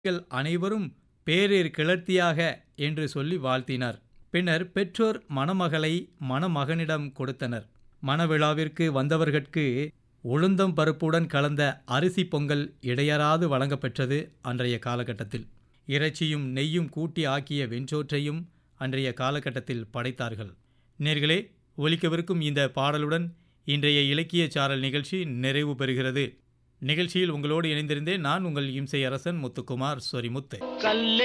மக்கள் அனைவரும் பேரிற் கிளர்த்தியாக என்று சொல்லி வாழ்த்தினார் பின்னர் பெற்றோர் மணமகளை மணமகனிடம் கொடுத்தனர் மணவிழாவிற்கு வந்தவர்கட்கு உளுந்தம் பருப்புடன் கலந்த அரிசி பொங்கல் இடையறாது வழங்கப்பெற்றது அன்றைய காலகட்டத்தில் இறைச்சியும் நெய்யும் கூட்டி ஆக்கிய வெஞ்சோற்றையும் அன்றைய காலகட்டத்தில் படைத்தார்கள் நேர்களே ஒலிக்கவிருக்கும் இந்த பாடலுடன் இன்றைய இலக்கிய சாரல் நிகழ்ச்சி நிறைவு பெறுகிறது நிகழ்ச்சியில் உங்களோடு இணைந்திருந்தேன் நான் உங்கள் இம்சை அரசன் முத்துக்குமார் சொரிமுத்து